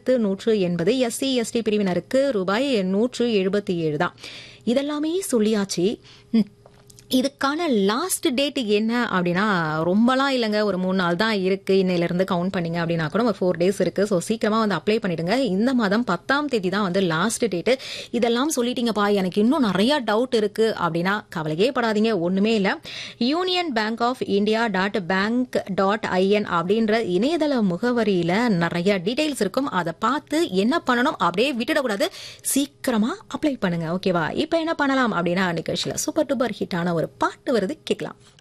ஆயிரத்து நூற்று எண்பது எஸ்சி எஸ்டி பிரிவினருக்கு ரூபாய் நூற்று எழுபத்தி ஏழு தான் இதெல்லாமே சொல்லியாச்சு ம். இதுக்கான லாஸ்ட் டேட் என்ன அப்படின்னா ரொம்பலாம் இல்லைங்க ஒரு மூணு நாள் தான் இருக்கு இன்னையிலிருந்து கவுண்ட் பண்ணீங்க அப்படின்னா கூட ஒரு ஃபோர் டேஸ் இருக்கு ஸோ சீக்கிரமா வந்து அப்ளை பண்ணிடுங்க இந்த மாதம் பத்தாம் தேதி தான் வந்து லாஸ்ட் டேட்டு இதெல்லாம் சொல்லிட்டீங்கப்பா எனக்கு இன்னும் நிறைய டவுட் இருக்கு அப்படின்னா கவலையே படாதீங்க ஒண்ணுமே இல்லை union bank of India dot bank dot I N அப்படின்ற இணையதள முகவரியில நிறைய டீடைல்ஸ் இருக்கும் அதை பார்த்து என்ன பண்ணணும் அப்படியே விட்டுடக்கூடாது சீக்கிரமா அப்ளை பண்ணுங்க ஓகேவா இப்போ என்ன பண்ணலாம் அப்படின்னா நிகழ்ச்சியில் சூப்பர் டூப்பர் ஹிட்டான ஒரு பாட்டு வருது கேட்கலாம்